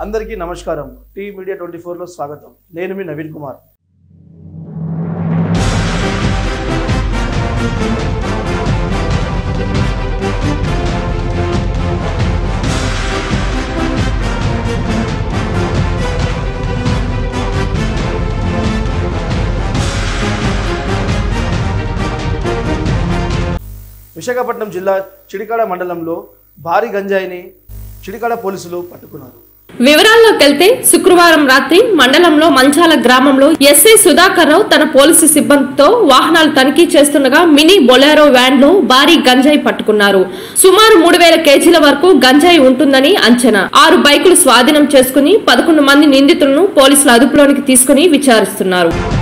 అందరికీ నమస్కారం tea media twenty ఫోర్లో స్వాగతం నేను మీ నవీన్ కుమార్ విశాఖపట్నం జిల్లా చిడికాడ మండలంలో భారీ గంజాయిని చిడికాడ పోలీసులు పట్టుకున్నారు వివరాల్లోకి వెళ్తే శుక్రవారం రాత్రి మండలంలో మంచాల గ్రామంలో ఎస్ఐ సుధాకర్ రావు తన పోలీసు సిబ్బందితో వాహనాలు తనిఖీ చేస్తుండగా మినీ బొలెరో వ్యాన్ లో భారీ గంజాయి పట్టుకున్నారు సుమారు మూడు వేల కేజీల వరకు గంజాయి ఉంటుందని అంచనా ఆరు బైకులు స్వాధీనం చేసుకుని పదకొండు మంది నిందితులను పోలీసులు అదుపులోనికి తీసుకుని విచారిస్తున్నారు